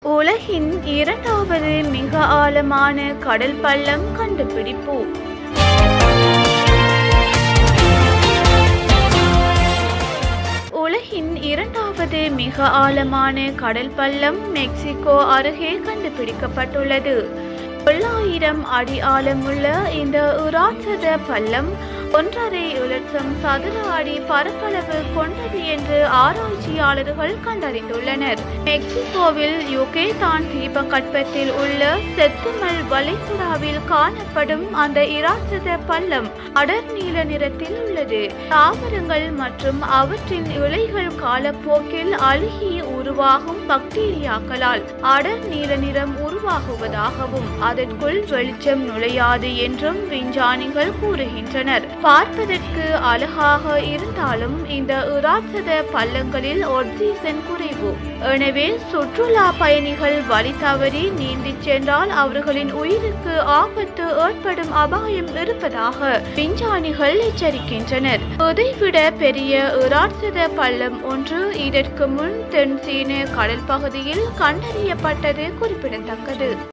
உலகின் இரண்டாவது மிக ஆழமான கடல் பள்ளம் கண்டுபிடிப்பு உலகின் இரண்டாவது மிக ஆழமான கடல் பள்ளம் மெக்சிகோ அருகே கண்டுபிடிக்கப்பட்டுள்ளது தொள்ளாயிரம் அடி ஆழமுள்ள இந்த உராட்சத பள்ளம் ஒன்றரை லட்சம் சதுர அடி பரப்பளவு கொண்டது என்று ஆராய்ச்சியாளர்கள் கண்டறிந்துள்ளனர் மெக்சிகோவில் யுகேதான் தீபகற்பத்தில் உள்ள செத்துமல் வளைகுடாவில் காணப்படும் அந்த இராட்சத பள்ளம் அடர் நீல நிறத்தில் உள்ளது தாவரங்கள் மற்றும் அவற்றின் இலைகள் காலப்போக்கில் அழுகி உருவாகும் பாக்டீரியாக்களால் அடர் நீல நிறம் உருவாகுவதாகவும் அதற்குள் வெளிச்சம் நுழையாது என்றும் விஞ்ஞானிகள் கூறுகின்றனர் பார்ப்பதற்கு அழகாக இருந்தாலும் இந்த இராட்சத பள்ளங்களில் ஒட்சிசன் குறைவு எனவே சுற்றுலா பயணிகள் வழி தவறி நீந்திச் சென்றால் அவர்களின் உயிருக்கு ஆபத்து ஏற்படும் அபாயம் இருப்பதாக விஞ்ஞானிகள் எச்சரிக்கின்றனர் இதைவிட பெரிய இராட்சத பள்ளம் ஒன்று இதற்கு முன் தென் சீன கடல் பகுதியில் கண்டறியப்பட்டது குறிப்பிடத்தக்கது